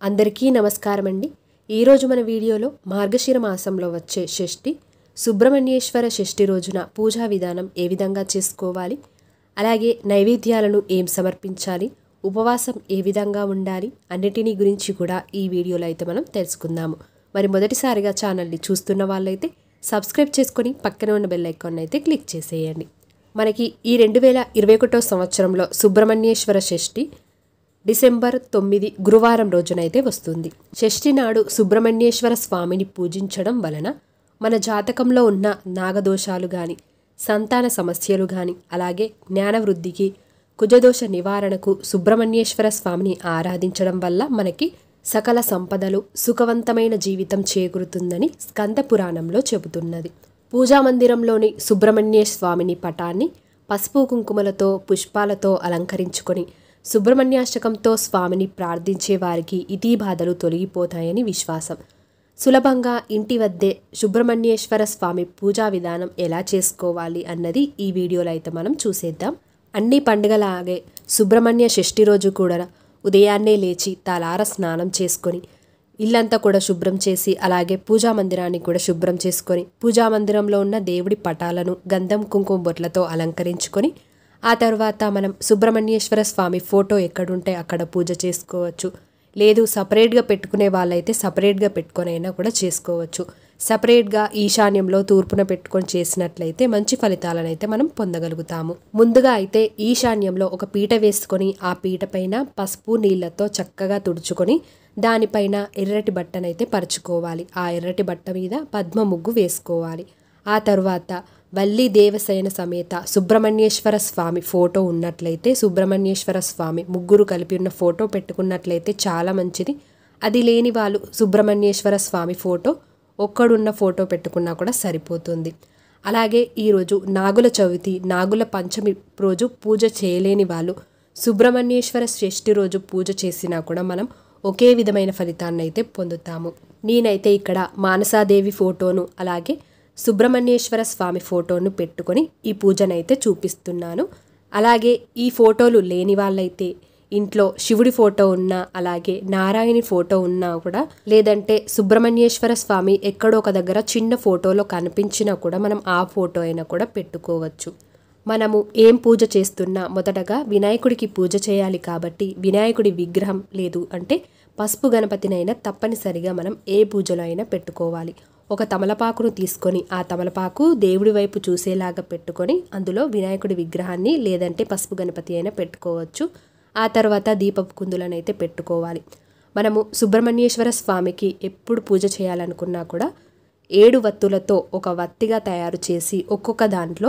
అందరికీ నమస్కారం అండి ఈరోజు మన వీడియోలో మార్గశిర మాసంలో వచ్చే షష్ఠి సుబ్రహ్మణ్యేశ్వర షష్ఠి రోజున పూజా విధానం ఏ విధంగా చేసుకోవాలి అలాగే నైవేద్యాలను ఏం సమర్పించాలి ఉపవాసం ఏ విధంగా ఉండాలి అన్నిటినీ గురించి కూడా ఈ వీడియోలో అయితే మనం తెలుసుకుందాము మరి మొదటిసారిగా ఛానల్ని చూస్తున్న వాళ్ళైతే సబ్స్క్రైబ్ చేసుకొని పక్కన ఉన్న బెల్ ఐకాన్ అయితే క్లిక్ చేసేయండి మనకి ఈ రెండు వేల ఇరవై ఒకటో సంవత్సరంలో సుబ్రహ్మణ్యేశ్వర షష్ఠి డిసెంబర్ తొమ్మిది గురువారం రోజునైతే వస్తుంది షష్ఠి నాడు సుబ్రహ్మణ్యేశ్వర స్వామిని పూజించడం వలన మన జాతకంలో ఉన్న నాగదోషాలు గాని సంతాన సమస్యలు గాని అలాగే జ్ఞానవృద్ధికి కుజదోష నివారణకు సుబ్రహ్మణ్యేశ్వర స్వామిని ఆరాధించడం వల్ల మనకి సకల సంపదలు సుఖవంతమైన జీవితం చేకూరుతుందని స్కంద పురాణంలో చెబుతున్నది పూజా మందిరంలోని సుబ్రహ్మణ్య స్వామిని పటాన్ని పసుపు కుంకుమలతో పుష్పాలతో అలంకరించుకొని సుబ్రహ్మణ్యాష్టకంతో స్వామిని ప్రార్థించే వారికి ఇటీ బాధలు తొలగిపోతాయని విశ్వాసం సులభంగా ఇంటి వద్దే సుబ్రహ్మణ్యేశ్వర స్వామి పూజా విధానం ఎలా చేసుకోవాలి అన్నది ఈ వీడియోలో అయితే మనం చూసేద్దాం అన్ని పండుగలాగే సుబ్రహ్మణ్య షష్ఠి రోజు కూడా ఉదయాన్నే లేచి తలార స్నానం చేసుకొని ఇల్లంతా కూడా శుభ్రం చేసి అలాగే పూజా మందిరాన్ని కూడా శుభ్రం చేసుకొని పూజా మందిరంలో ఉన్న దేవుడి పటాలను గంధం కుంకుమ బొట్లతో అలంకరించుకొని ఆ తర్వాత మనం సుబ్రహ్మణ్యేశ్వర స్వామి ఫోటో ఎక్కడుంటే అక్కడ పూజ చేసుకోవచ్చు లేదు సపరేట్గా పెట్టుకునే వాళ్ళైతే సపరేట్గా పెట్టుకొనైనా కూడా చేసుకోవచ్చు సపరేట్గా ఈశాన్యంలో తూర్పున పెట్టుకొని చేసినట్లయితే మంచి ఫలితాలను అయితే మనం పొందగలుగుతాము ముందుగా అయితే ఈశాన్యంలో ఒక పీట వేసుకొని ఆ పీట పైన పసుపు నీళ్లతో చక్కగా తుడుచుకొని దానిపైన ఎర్రటి బట్టనైతే పరుచుకోవాలి ఆ ఎర్రటి బట్ట మీద పద్మ ముగ్గు వేసుకోవాలి ఆ తరువాత వల్లి దేవసేన సమేత సుబ్రహ్మణ్యేశ్వర స్వామి ఫోటో ఉన్నట్లయితే సుబ్రహ్మణ్యేశ్వర స్వామి ముగ్గురు కలిపి ఉన్న ఫోటో పెట్టుకున్నట్లయితే చాలా మంచిది అది లేని వాళ్ళు సుబ్రహ్మణ్యేశ్వర స్వామి ఫోటో ఒక్కడున్న ఫోటో పెట్టుకున్నా కూడా సరిపోతుంది అలాగే ఈరోజు నాగుల చవితి నాగుల పంచమి రోజు పూజ చేయలేని వాళ్ళు సుబ్రహ్మణ్యేశ్వర షష్ఠి రోజు పూజ చేసినా కూడా మనం ఒకే విధమైన ఫలితాన్ని అయితే పొందుతాము నేనైతే ఇక్కడ మానసాదేవి ఫోటోను అలాగే సుబ్రహ్మణ్యేశ్వర స్వామి ఫోటోను పెట్టుకొని ఈ పూజనైతే చూపిస్తున్నాను అలాగే ఈ ఫోటోలు లేని వాళ్ళైతే ఇంట్లో శివుడి ఫోటో ఉన్నా అలాగే నారాయణి ఫోటో ఉన్నా కూడా లేదంటే సుబ్రహ్మణ్యేశ్వర స్వామి ఎక్కడో ఒక దగ్గర చిన్న ఫోటోలో కనిపించినా కూడా మనం ఆ ఫోటో అయినా కూడా పెట్టుకోవచ్చు మనము ఏం పూజ చేస్తున్నా మొదటగా వినాయకుడికి పూజ చేయాలి కాబట్టి వినాయకుడి విగ్రహం లేదు అంటే పసుపు గణపతినైనా తప్పనిసరిగా మనం ఏ పూజలో అయినా పెట్టుకోవాలి ఒక తమలపాకును తీసుకొని ఆ తమలపాకు దేవుడి వైపు చూసేలాగా పెట్టుకొని అందులో వినాయకుడి విగ్రహాన్ని లేదంటే పసుపు గణపతి అయినా పెట్టుకోవచ్చు ఆ తర్వాత దీపపు కుందులను అయితే పెట్టుకోవాలి మనము సుబ్రహ్మణ్యేశ్వర స్వామికి ఎప్పుడు పూజ చేయాలనుకున్నా కూడా ఏడు వత్తులతో ఒక వత్తిగా తయారు చేసి ఒక్కొక్క దాంట్లో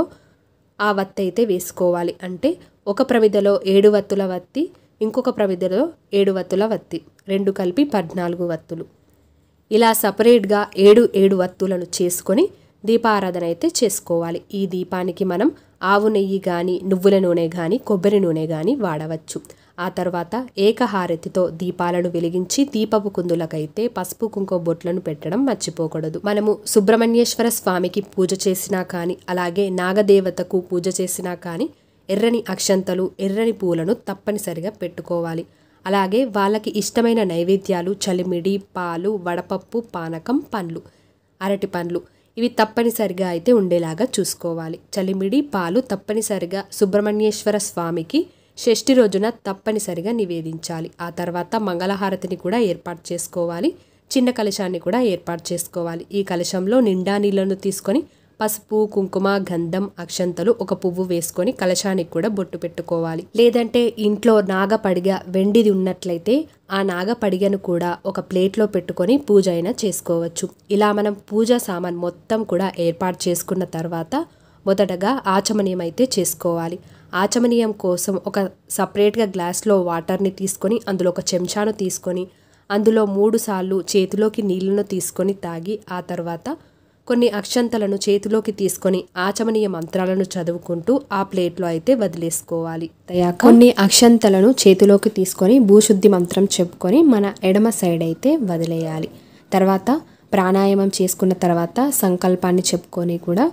ఆ వత్తి అయితే వేసుకోవాలి అంటే ఒక ప్రమిదలో ఏడు వత్తుల వత్తి ఇంకొక ప్రమిదలో ఏడు వత్తుల వత్తి రెండు కలిపి పద్నాలుగు వత్తులు ఇలా సపరేట్గా ఏడు ఏడు వత్తులను చేసుకొని దీపారాధన అయితే చేసుకోవాలి ఈ దీపానికి మనం ఆవు నెయ్యి కానీ నువ్వుల నూనె కానీ కొబ్బరి నూనె కానీ వాడవచ్చు ఆ తర్వాత ఏకహారతితో దీపాలను వెలిగించి దీపపు కుందులకైతే పసుపు కుంకుమ బొట్లను పెట్టడం మర్చిపోకూడదు మనము సుబ్రహ్మణ్యేశ్వర స్వామికి పూజ చేసినా కానీ అలాగే నాగదేవతకు పూజ చేసినా కానీ ఎర్రని అక్షంతలు ఎర్రని పూలను తప్పనిసరిగా పెట్టుకోవాలి అలాగే వాళ్ళకి ఇష్టమైన నైవేద్యాలు చలిమిడి పాలు వడపప్పు పానకం పండ్లు అరటి పండ్లు ఇవి తప్పనిసరిగా అయితే ఉండేలాగా చూసుకోవాలి చలిమిడి పాలు తప్పనిసరిగా సుబ్రహ్మణ్యేశ్వర స్వామికి షష్ఠి రోజున తప్పనిసరిగా నివేదించాలి ఆ తర్వాత మంగళహారతిని కూడా ఏర్పాటు చేసుకోవాలి చిన్న కలశాన్ని కూడా ఏర్పాటు చేసుకోవాలి ఈ కలశంలో నిండా నీళ్లను తీసుకొని పసుపు కుంకుమ గంధం అక్షంతలు ఒక పువ్వు వేసుకొని కలశానికి కూడా బొట్టు పెట్టుకోవాలి లేదంటే ఇంట్లో నాగపడిగ వెండిది ఉన్నట్లయితే ఆ నాగపడిగను కూడా ఒక ప్లేట్లో పెట్టుకొని పూజ అయినా చేసుకోవచ్చు ఇలా మనం పూజా సామాన్ మొత్తం కూడా ఏర్పాటు చేసుకున్న తర్వాత మొదటగా ఆచమనీయం అయితే చేసుకోవాలి ఆచమనీయం కోసం ఒక సపరేట్గా గ్లాస్లో వాటర్ని తీసుకొని అందులో ఒక చెంచాను తీసుకొని అందులో మూడు సార్లు చేతిలోకి నీళ్లను తీసుకొని తాగి ఆ తర్వాత కొన్ని అక్షంతలను చేతిలోకి తీసుకొని ఆచమనీయ మంత్రాలను చదువుకుంటూ ఆ ప్లేట్లో అయితే వదిలేసుకోవాలి కొన్ని అక్షంతలను చేతిలోకి తీసుకొని భూశుద్ధి మంత్రం చెప్పుకొని మన ఎడమ సైడ్ అయితే వదిలేయాలి తర్వాత ప్రాణాయామం చేసుకున్న తర్వాత సంకల్పాన్ని చెప్పుకొని కూడా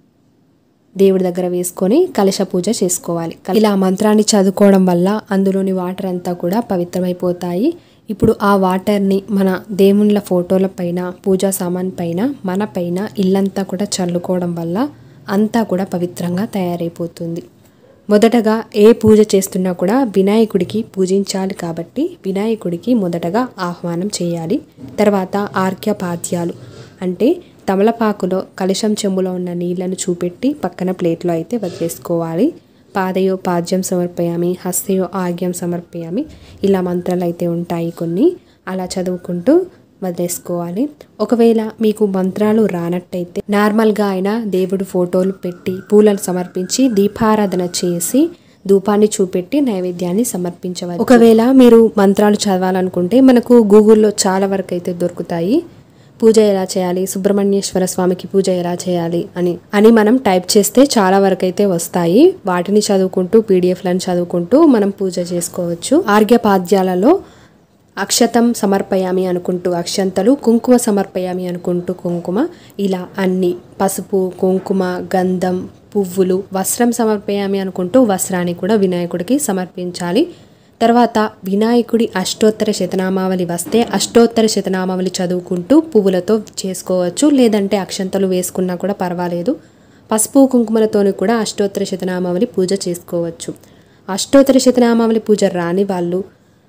దేవుడి దగ్గర వేసుకొని కలశ పూజ చేసుకోవాలి ఇలా మంత్రాన్ని చదువుకోవడం వల్ల అందులోని వాటర్ అంతా కూడా పవిత్రమైపోతాయి ఇప్పుడు ఆ వాటర్ని మన దేవుళ్ళ ఫోటోల పైన పూజా సామాన్ పైన మన పైన ఇల్లంతా కూడా చల్లుకోవడం వల్ల అంతా కూడా పవిత్రంగా తయారైపోతుంది మొదటగా ఏ పూజ చేస్తున్నా కూడా వినాయకుడికి పూజించాలి కాబట్టి వినాయకుడికి మొదటగా ఆహ్వానం చేయాలి తర్వాత ఆర్ఘ్యపాద్యాలు అంటే తమలపాకులో కలశం చెంబులో ఉన్న నీళ్లను చూపెట్టి పక్కన ప్లేట్లో అయితే వదిలేసుకోవాలి పాదయో పాద్యం సమర్పయామి హస్తయో ఆగ్యం సమర్పయామి ఇలా మంత్రాలు అయితే ఉంటాయి కొన్ని అలా చదువుకుంటూ వదిలేసుకోవాలి ఒకవేళ మీకు మంత్రాలు రానట్టయితే నార్మల్గా అయినా దేవుడు ఫోటోలు పెట్టి పూలను సమర్పించి దీపారాధన చేసి ధూపాన్ని చూపెట్టి నైవేద్యాన్ని సమర్పించవచ్చు ఒకవేళ మీరు మంత్రాలు చదవాలనుకుంటే మనకు గూగుల్లో చాలా వరకు అయితే దొరుకుతాయి పూజ ఎలా చేయాలి సుబ్రహ్మణ్యేశ్వర స్వామికి పూజ ఎలా చేయాలి అని అని మనం టైప్ చేస్తే చాలా వరకు అయితే వస్తాయి వాటిని చదువుకుంటూ పీడిఎఫ్లను చదువుకుంటూ మనం పూజ చేసుకోవచ్చు ఆర్ఘ్యపాద్యాలలో అక్షతం సమర్పయామి అనుకుంటూ అక్షంతలు కుంకుమ సమర్పయామి అనుకుంటూ కుంకుమ ఇలా అన్ని పసుపు కుంకుమ గంధం పువ్వులు వస్త్రం సమర్పయామి అనుకుంటూ వస్త్రాన్ని కూడా వినాయకుడికి సమర్పించాలి తర్వాత వినాయకుడి అష్టోత్తర శతనామావళి వస్తే అష్టోత్తర శతనామావళి చదువుకుంటూ పువ్వులతో చేసుకోవచ్చు లేదంటే అక్షంతలు వేసుకున్నా కూడా పర్వాలేదు పసుపు కుంకుమలతోని కూడా అష్టోత్తర శతనామావళి పూజ చేసుకోవచ్చు అష్టోత్తర శతనామావళి పూజ రాని వాళ్ళు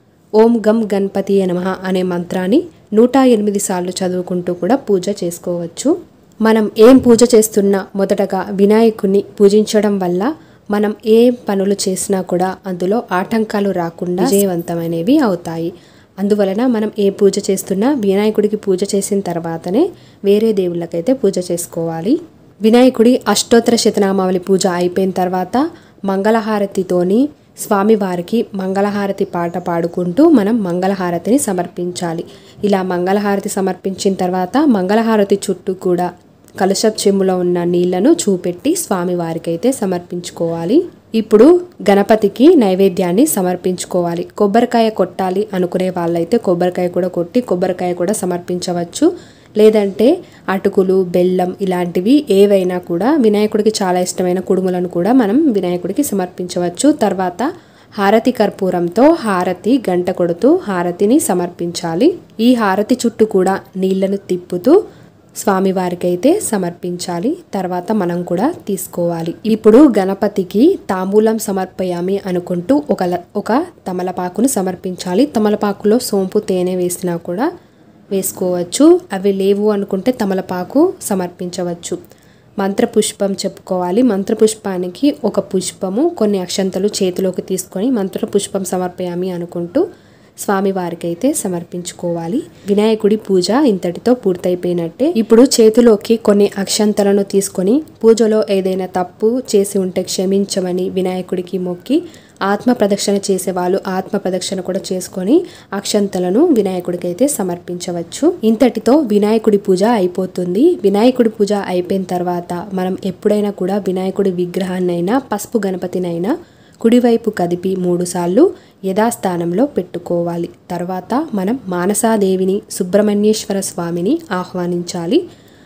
ఓం గం గణపతి నమః అనే మంత్రాన్ని నూట ఎనిమిది సార్లు చదువుకుంటూ కూడా పూజ చేసుకోవచ్చు మనం ఏం పూజ చేస్తున్నా మొదటగా వినాయకుని పూజించడం వల్ల మనం ఏ పనులు చేసినా కూడా అందులో ఆటంకాలు రాకుండా విజయవంతమైనవి అవుతాయి అందువలన మనం ఏ పూజ చేస్తున్నా వినాయకుడికి పూజ చేసిన తర్వాతనే వేరే దేవుళ్ళకైతే పూజ చేసుకోవాలి వినాయకుడి అష్టోత్తర శతనామావళి పూజ అయిపోయిన తర్వాత మంగళహారతితోని స్వామివారికి మంగళహారతి పాట పాడుకుంటూ మనం మంగళహారతిని సమర్పించాలి ఇలా మంగళహారతి సమర్పించిన తర్వాత మంగళహారతి చుట్టూ కూడా కలశప్ చెమ్ములో ఉన్న నీళ్లను చూపెట్టి స్వామివారికి అయితే సమర్పించుకోవాలి ఇప్పుడు గణపతికి నైవేద్యాన్ని సమర్పించుకోవాలి కొబ్బరికాయ కొట్టాలి అనుకునే వాళ్ళైతే కొబ్బరికాయ కూడా కొట్టి కొబ్బరికాయ కూడా సమర్పించవచ్చు లేదంటే అటుకులు బెల్లం ఇలాంటివి ఏవైనా కూడా వినాయకుడికి చాలా ఇష్టమైన కుడుములను కూడా మనం వినాయకుడికి సమర్పించవచ్చు తర్వాత హారతి కర్పూరంతో హారతి గంట కొడుతూ హారతిని సమర్పించాలి ఈ హారతి చుట్టూ కూడా నీళ్లను తిప్పుతూ స్వామివారికి అయితే సమర్పించాలి తర్వాత మనం కూడా తీసుకోవాలి ఇప్పుడు గణపతికి తాంబూలం సమర్పయామి అనుకుంటూ ఒక ల- ఒక తమలపాకును సమర్పించాలి తమలపాకులో సోంపు తేనె వేసినా కూడా వేసుకోవచ్చు అవి లేవు అనుకుంటే తమలపాకు సమర్పించవచ్చు మంత్రపుష్పం చెప్పుకోవాలి మంత్రపుష్పానికి ఒక పుష్పము కొన్ని అక్షంతలు చేతిలోకి తీసుకొని మంత్రపుష్పం సమర్పయామి అనుకుంటూ స్వామివారికి అయితే సమర్పించుకోవాలి వినాయకుడి పూజ ఇంతటితో పూర్తయిపోయినట్టే ఇప్పుడు చేతిలోకి కొన్ని అక్షంతలను తీసుకొని పూజలో ఏదైనా తప్పు చేసి ఉంటే క్షమించమని వినాయకుడికి మొక్కి ఆత్మ ప్రదక్షిణ చేసేవాళ్ళు ఆత్మ ప్రదక్షిణ కూడా చేసుకొని అక్షంతలను వినాయకుడికి అయితే సమర్పించవచ్చు ఇంతటితో వినాయకుడి పూజ అయిపోతుంది వినాయకుడి పూజ అయిపోయిన తర్వాత మనం ఎప్పుడైనా కూడా వినాయకుడి విగ్రహాన్నైనా పసుపు గణపతినైనా కుడివైపు కదిపి మూడుసార్లు యథాస్థానంలో పెట్టుకోవాలి తర్వాత మనం మానసాదేవిని సుబ్రహ్మణ్యేశ్వర స్వామిని ఆహ్వానించాలి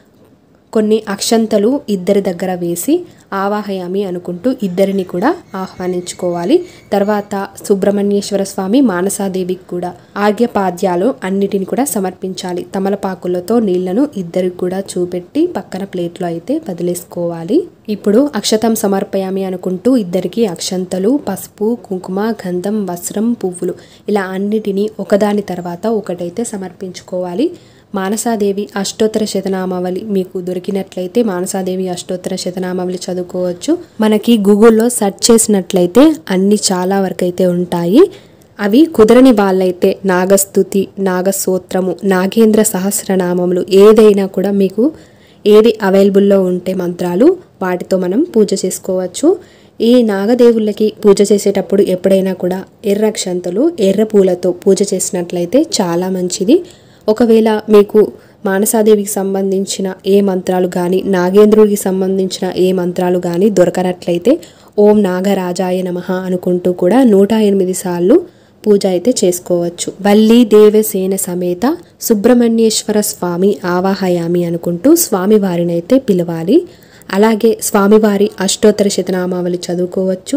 కొన్ని అక్షంతలు ఇద్దరి దగ్గర వేసి ఆవాహయామి అనుకుంటూ ఇద్దరిని కూడా ఆహ్వానించుకోవాలి తర్వాత సుబ్రహ్మణ్యేశ్వర స్వామి మానసాదేవికి కూడా ఆర్ఘ్యపాద్యాలు అన్నిటిని కూడా సమర్పించాలి తమలపాకులతో నీళ్లను ఇద్దరికి కూడా చూపెట్టి పక్కన ప్లేట్లో అయితే వదిలేసుకోవాలి ఇప్పుడు అక్షతం సమర్పయామి అనుకుంటూ ఇద్దరికి అక్షంతలు పసుపు కుంకుమ గంధం వస్త్రం పువ్వులు ఇలా అన్నిటినీ ఒకదాని తర్వాత ఒకటైతే సమర్పించుకోవాలి మానసాదేవి అష్టోత్తర శతనామావళి మీకు దొరికినట్లయితే మానసాదేవి అష్టోత్తర శతనామావళి చదువుకోవచ్చు మనకి గూగుల్లో సెర్చ్ చేసినట్లయితే అన్ని చాలా వరకు అయితే ఉంటాయి అవి కుదరని వాళ్ళైతే నాగస్తుతి నాగసూత్రము నాగేంద్ర సహస్రనామములు ఏదైనా కూడా మీకు ఏది అవైలబుల్లో ఉంటే మంత్రాలు వాటితో మనం పూజ చేసుకోవచ్చు ఈ నాగదేవుళ్ళకి పూజ చేసేటప్పుడు ఎప్పుడైనా కూడా ఎర్ర అక్షంతలు ఎర్ర పూలతో పూజ చేసినట్లయితే చాలా మంచిది ఒకవేళ మీకు మానసాదేవికి సంబంధించిన ఏ మంత్రాలు కానీ నాగేంద్రుడికి సంబంధించిన ఏ మంత్రాలు కానీ దొరకనట్లయితే ఓం నాగరాజాయ నమః అనుకుంటూ కూడా నూట ఎనిమిది సార్లు పూజ అయితే చేసుకోవచ్చు వల్లి దేవసేన సమేత సుబ్రహ్మణ్యేశ్వర స్వామి ఆవాహయామి అనుకుంటూ స్వామి వారిని అయితే పిలవాలి అలాగే స్వామివారి అష్టోత్తర శతనామావళి చదువుకోవచ్చు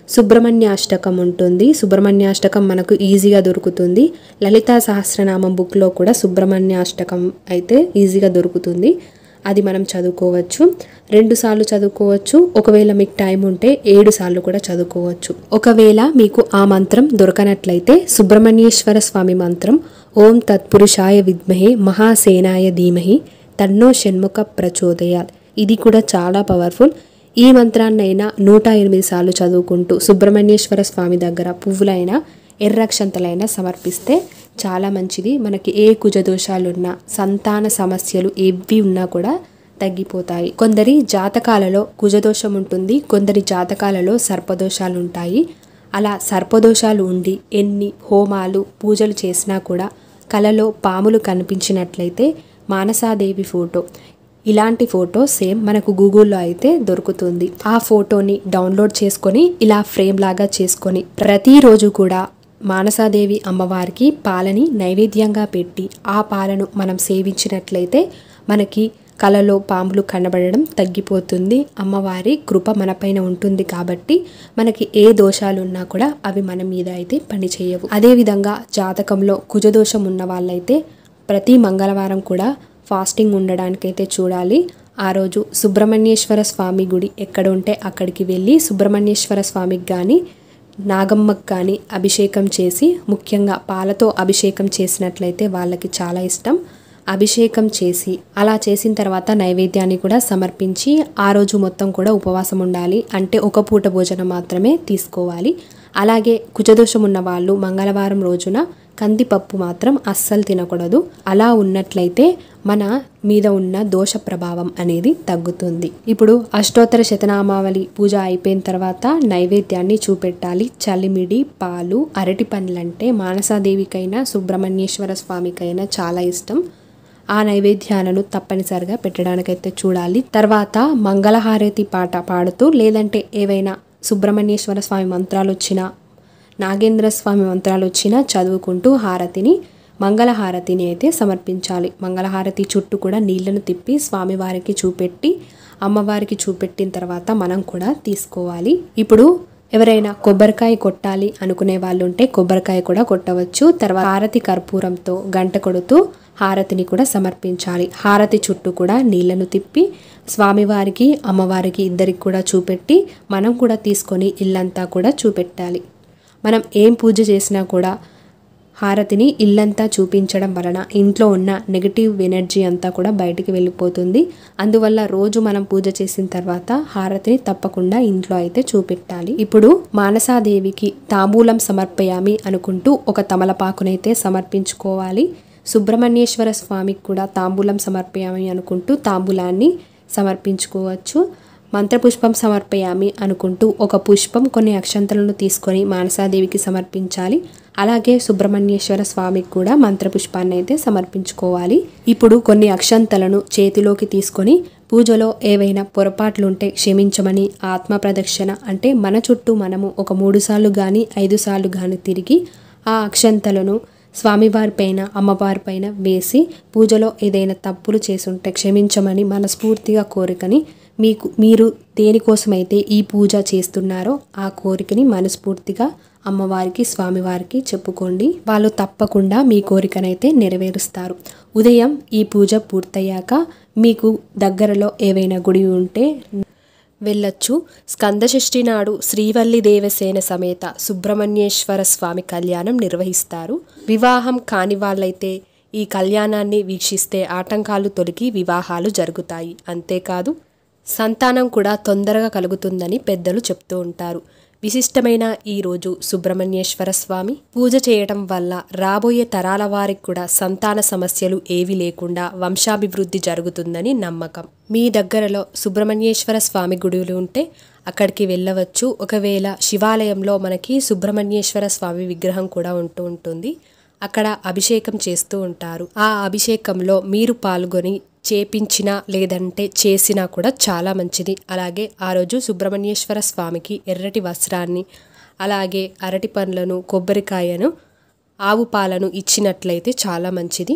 సుబ్రహ్మణ్యాష్టకం ఉంటుంది సుబ్రహ్మణ్యాష్టకం మనకు ఈజీగా దొరుకుతుంది లలితా సహస్రనామం బుక్లో కూడా సుబ్రహ్మణ్యాష్టకం అయితే ఈజీగా దొరుకుతుంది అది మనం చదువుకోవచ్చు రెండు సార్లు చదువుకోవచ్చు ఒకవేళ మీకు టైం ఉంటే ఏడు సార్లు కూడా చదువుకోవచ్చు ఒకవేళ మీకు ఆ మంత్రం దొరకనట్లయితే సుబ్రహ్మణ్యేశ్వర స్వామి మంత్రం ఓం తత్పురుషాయ విద్మహే మహాసేనాయ ధీమహి తన్నో షణ్ముఖ ప్రచోదయాత్ ఇది కూడా చాలా పవర్ఫుల్ ఈ మంత్రాన్నైనా నూట ఎనిమిది సార్లు చదువుకుంటూ సుబ్రహ్మణ్యేశ్వర స్వామి దగ్గర పువ్వులైనా ఎర్రక్షంతలైనా సమర్పిస్తే చాలా మంచిది మనకి ఏ కుజదోషాలున్నా సంతాన సమస్యలు ఏవి ఉన్నా కూడా తగ్గిపోతాయి కొందరి జాతకాలలో కుజదోషం ఉంటుంది కొందరి జాతకాలలో సర్పదోషాలు ఉంటాయి అలా సర్పదోషాలు ఉండి ఎన్ని హోమాలు పూజలు చేసినా కూడా కలలో పాములు కనిపించినట్లయితే మానసాదేవి ఫోటో ఇలాంటి ఫోటో సేమ్ మనకు గూగుల్లో అయితే దొరుకుతుంది ఆ ఫోటోని డౌన్లోడ్ చేసుకొని ఇలా ఫ్రేమ్ లాగా చేసుకొని ప్రతిరోజు కూడా మానసాదేవి అమ్మవారికి పాలని నైవేద్యంగా పెట్టి ఆ పాలను మనం సేవించినట్లయితే మనకి కలలో పాములు కనబడడం తగ్గిపోతుంది అమ్మవారి కృప మనపైన ఉంటుంది కాబట్టి మనకి ఏ దోషాలు ఉన్నా కూడా అవి మన మీద అయితే పనిచేయవు అదేవిధంగా జాతకంలో కుజదోషం ఉన్న వాళ్ళైతే ప్రతి మంగళవారం కూడా ఫాస్టింగ్ ఉండడానికైతే చూడాలి ఆ రోజు సుబ్రహ్మణ్యేశ్వర స్వామి గుడి ఎక్కడ ఉంటే అక్కడికి వెళ్ళి సుబ్రహ్మణ్యేశ్వర స్వామికి కానీ నాగమ్మకు కానీ అభిషేకం చేసి ముఖ్యంగా పాలతో అభిషేకం చేసినట్లయితే వాళ్ళకి చాలా ఇష్టం అభిషేకం చేసి అలా చేసిన తర్వాత నైవేద్యాన్ని కూడా సమర్పించి ఆ రోజు మొత్తం కూడా ఉపవాసం ఉండాలి అంటే ఒక పూట భోజనం మాత్రమే తీసుకోవాలి అలాగే కుజదోషం ఉన్న వాళ్ళు మంగళవారం రోజున కందిపప్పు మాత్రం అస్సలు తినకూడదు అలా ఉన్నట్లయితే మన మీద ఉన్న దోష ప్రభావం అనేది తగ్గుతుంది ఇప్పుడు అష్టోత్తర శతనామావళి పూజ అయిపోయిన తర్వాత నైవేద్యాన్ని చూపెట్టాలి చలిమిడి పాలు అరటి పండ్లంటే మానసాదేవికైనా సుబ్రహ్మణ్యేశ్వర స్వామికైనా చాలా ఇష్టం ఆ నైవేద్యాలను తప్పనిసరిగా పెట్టడానికైతే చూడాలి తర్వాత మంగళహారతి పాట పాడుతూ లేదంటే ఏవైనా సుబ్రహ్మణ్యేశ్వర స్వామి మంత్రాలు వచ్చినా నాగేంద్ర స్వామి మంత్రాలు వచ్చినా చదువుకుంటూ హారతిని మంగళహారతిని అయితే సమర్పించాలి మంగళహారతి చుట్టూ కూడా నీళ్లను తిప్పి స్వామివారికి చూపెట్టి అమ్మవారికి చూపెట్టిన తర్వాత మనం కూడా తీసుకోవాలి ఇప్పుడు ఎవరైనా కొబ్బరికాయ కొట్టాలి అనుకునే వాళ్ళు ఉంటే కొబ్బరికాయ కూడా కొట్టవచ్చు తర్వాత హారతి కర్పూరంతో గంట కొడుతూ హారతిని కూడా సమర్పించాలి హారతి చుట్టూ కూడా నీళ్లను తిప్పి స్వామివారికి అమ్మవారికి ఇద్దరికి కూడా చూపెట్టి మనం కూడా తీసుకొని ఇల్లంతా కూడా చూపెట్టాలి మనం ఏం పూజ చేసినా కూడా హారతిని ఇల్లంతా చూపించడం వలన ఇంట్లో ఉన్న నెగిటివ్ ఎనర్జీ అంతా కూడా బయటికి వెళ్ళిపోతుంది అందువల్ల రోజు మనం పూజ చేసిన తర్వాత హారతిని తప్పకుండా ఇంట్లో అయితే చూపెట్టాలి ఇప్పుడు మానసాదేవికి తాంబూలం సమర్పయామి అనుకుంటూ ఒక తమలపాకునైతే సమర్పించుకోవాలి సుబ్రహ్మణ్యేశ్వర స్వామికి కూడా తాంబూలం సమర్పయామి అనుకుంటూ తాంబూలాన్ని సమర్పించుకోవచ్చు మంత్రపుష్పం సమర్పయామి అనుకుంటూ ఒక పుష్పం కొన్ని అక్షంతలను తీసుకొని మానసాదేవికి సమర్పించాలి అలాగే సుబ్రహ్మణ్యేశ్వర స్వామికి కూడా మంత్రపుష్పాన్ని అయితే సమర్పించుకోవాలి ఇప్పుడు కొన్ని అక్షంతలను చేతిలోకి తీసుకొని పూజలో ఏవైనా పొరపాట్లుంటే క్షమించమని ఆత్మ ప్రదక్షిణ అంటే మన చుట్టూ మనము ఒక మూడు సార్లు కానీ ఐదు సార్లు కానీ తిరిగి ఆ అక్షంతలను స్వామివారి పైన అమ్మవారి పైన వేసి పూజలో ఏదైనా తప్పులు చేసుంటే క్షమించమని మనస్ఫూర్తిగా కోరికని మీకు మీరు దేనికోసమైతే ఈ పూజ చేస్తున్నారో ఆ కోరికని మనస్ఫూర్తిగా అమ్మవారికి స్వామివారికి చెప్పుకోండి వాళ్ళు తప్పకుండా మీ కోరికనైతే నెరవేరుస్తారు ఉదయం ఈ పూజ పూర్తయ్యాక మీకు దగ్గరలో ఏవైనా గుడి ఉంటే వెళ్ళొచ్చు స్కందషష్ఠి నాడు శ్రీవల్లి దేవసేన సమేత సుబ్రహ్మణ్యేశ్వర స్వామి కళ్యాణం నిర్వహిస్తారు వివాహం కాని వాళ్ళైతే ఈ కళ్యాణాన్ని వీక్షిస్తే ఆటంకాలు తొలగి వివాహాలు జరుగుతాయి అంతేకాదు సంతానం కూడా తొందరగా కలుగుతుందని పెద్దలు చెప్తూ ఉంటారు విశిష్టమైన ఈ రోజు సుబ్రహ్మణ్యేశ్వర స్వామి పూజ చేయటం వల్ల రాబోయే తరాల వారికి కూడా సంతాన సమస్యలు ఏవి లేకుండా వంశాభివృద్ధి జరుగుతుందని నమ్మకం మీ దగ్గరలో సుబ్రహ్మణ్యేశ్వర స్వామి గుడులు ఉంటే అక్కడికి వెళ్ళవచ్చు ఒకవేళ శివాలయంలో మనకి సుబ్రహ్మణ్యేశ్వర స్వామి విగ్రహం కూడా ఉంటూ ఉంటుంది అక్కడ అభిషేకం చేస్తూ ఉంటారు ఆ అభిషేకంలో మీరు పాల్గొని చేపించినా లేదంటే చేసినా కూడా చాలా మంచిది అలాగే ఆ రోజు సుబ్రహ్మణ్యేశ్వర స్వామికి ఎర్రటి వస్త్రాన్ని అలాగే అరటి పండ్లను కొబ్బరికాయను ఆవు పాలను ఇచ్చినట్లయితే చాలా మంచిది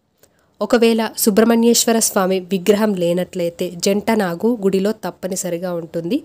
ఒకవేళ సుబ్రహ్మణ్యేశ్వర స్వామి విగ్రహం లేనట్లయితే జంట నాగు గుడిలో తప్పనిసరిగా ఉంటుంది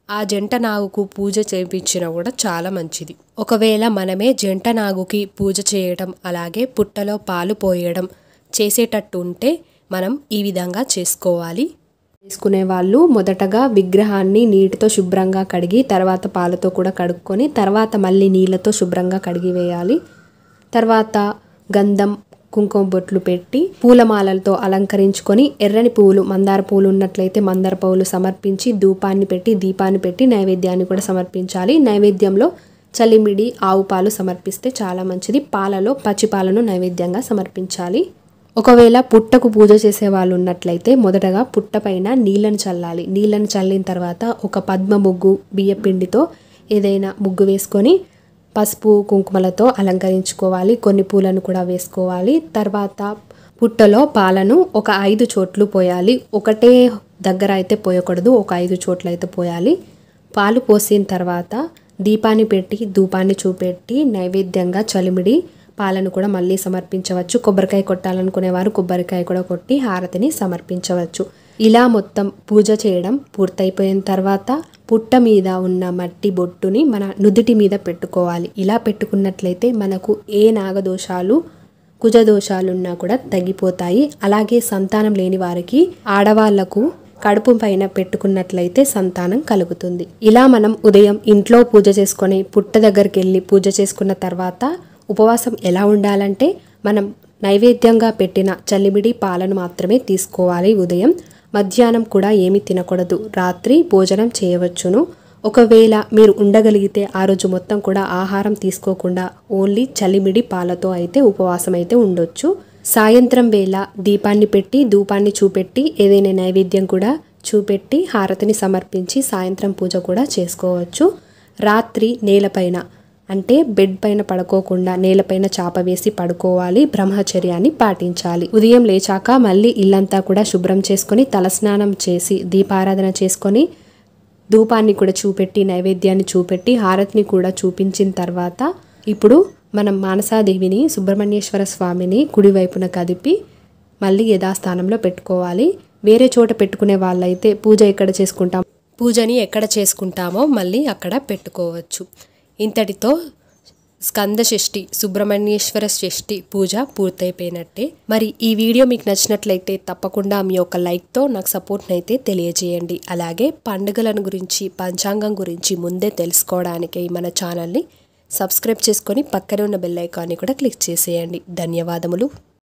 ఆ జంట నాగుకు పూజ చేయించినా కూడా చాలా మంచిది ఒకవేళ మనమే జంట నాగుకి పూజ చేయడం అలాగే పుట్టలో పాలు పోయడం చేసేటట్టు ఉంటే మనం ఈ విధంగా చేసుకోవాలి చేసుకునే వాళ్ళు మొదటగా విగ్రహాన్ని నీటితో శుభ్రంగా కడిగి తర్వాత పాలతో కూడా కడుక్కొని తర్వాత మళ్ళీ నీళ్ళతో శుభ్రంగా కడిగి వేయాలి తర్వాత గంధం కుంకుమ బొట్లు పెట్టి పూలమాలలతో అలంకరించుకొని ఎర్రని పువ్వులు మందార పువ్వులు ఉన్నట్లయితే మందార పువ్వులు సమర్పించి ధూపాన్ని పెట్టి దీపాన్ని పెట్టి నైవేద్యాన్ని కూడా సమర్పించాలి నైవేద్యంలో చలిమిడి ఆవు పాలు సమర్పిస్తే చాలా మంచిది పాలలో పచ్చి పాలను నైవేద్యంగా సమర్పించాలి ఒకవేళ పుట్టకు పూజ చేసే వాళ్ళు ఉన్నట్లయితే మొదటగా పుట్ట పైన నీళ్ళను చల్లాలి నీళ్ళను చల్లిన తర్వాత ఒక పద్మ ముగ్గు బియ్యపిండితో ఏదైనా ముగ్గు వేసుకొని పసుపు కుంకుమలతో అలంకరించుకోవాలి కొన్ని పూలను కూడా వేసుకోవాలి తర్వాత పుట్టలో పాలను ఒక ఐదు చోట్లు పోయాలి ఒకటే దగ్గర అయితే పోయకూడదు ఒక ఐదు చోట్ల అయితే పోయాలి పాలు పోసిన తర్వాత దీపాన్ని పెట్టి ధూపాన్ని చూపెట్టి నైవేద్యంగా చలిమిడి పాలను కూడా మళ్ళీ సమర్పించవచ్చు కొబ్బరికాయ కొట్టాలనుకునే వారు కొబ్బరికాయ కూడా కొట్టి హారతిని సమర్పించవచ్చు ఇలా మొత్తం పూజ చేయడం పూర్తయిపోయిన తర్వాత పుట్ట మీద ఉన్న మట్టి బొట్టుని మన నుదుటి మీద పెట్టుకోవాలి ఇలా పెట్టుకున్నట్లయితే మనకు ఏ నాగదోషాలు కుజదోషాలున్నా కూడా తగ్గిపోతాయి అలాగే సంతానం లేని వారికి ఆడవాళ్లకు కడుపు పైన పెట్టుకున్నట్లయితే సంతానం కలుగుతుంది ఇలా మనం ఉదయం ఇంట్లో పూజ చేసుకొని పుట్ట దగ్గరికి వెళ్ళి పూజ చేసుకున్న తర్వాత ఉపవాసం ఎలా ఉండాలంటే మనం నైవేద్యంగా పెట్టిన చల్లిమిడి పాలను మాత్రమే తీసుకోవాలి ఉదయం మధ్యాహ్నం కూడా ఏమీ తినకూడదు రాత్రి భోజనం చేయవచ్చును ఒకవేళ మీరు ఉండగలిగితే ఆ రోజు మొత్తం కూడా ఆహారం తీసుకోకుండా ఓన్లీ చలిమిడి పాలతో అయితే ఉపవాసం అయితే ఉండొచ్చు సాయంత్రం వేళ దీపాన్ని పెట్టి ధూపాన్ని చూపెట్టి ఏదైనా నైవేద్యం కూడా చూపెట్టి హారతిని సమర్పించి సాయంత్రం పూజ కూడా చేసుకోవచ్చు రాత్రి నేలపైన అంటే బెడ్ పైన పడుకోకుండా నేలపైన చాప వేసి పడుకోవాలి బ్రహ్మచర్యాన్ని పాటించాలి ఉదయం లేచాక మళ్ళీ ఇల్లంతా కూడా శుభ్రం చేసుకొని తలస్నానం చేసి దీపారాధన చేసుకొని ధూపాన్ని కూడా చూపెట్టి నైవేద్యాన్ని చూపెట్టి హారతిని కూడా చూపించిన తర్వాత ఇప్పుడు మనం మానసాదేవిని సుబ్రహ్మణ్యేశ్వర స్వామిని కుడివైపున కదిపి మళ్ళీ యథాస్థానంలో పెట్టుకోవాలి వేరే చోట పెట్టుకునే వాళ్ళైతే పూజ ఎక్కడ చేసుకుంటాం పూజని ఎక్కడ చేసుకుంటామో మళ్ళీ అక్కడ పెట్టుకోవచ్చు ఇంతటితో స్కంద షష్ఠి సుబ్రహ్మణ్యేశ్వర షష్ఠి పూజ పూర్తయిపోయినట్టే మరి ఈ వీడియో మీకు నచ్చినట్లయితే తప్పకుండా మీ యొక్క లైక్తో నాకు సపోర్ట్ని అయితే తెలియజేయండి అలాగే పండుగలను గురించి పంచాంగం గురించి ముందే తెలుసుకోవడానికి మన ఛానల్ని సబ్స్క్రైబ్ చేసుకొని పక్కనే ఉన్న బెల్ ఐకాన్ని కూడా క్లిక్ చేసేయండి ధన్యవాదములు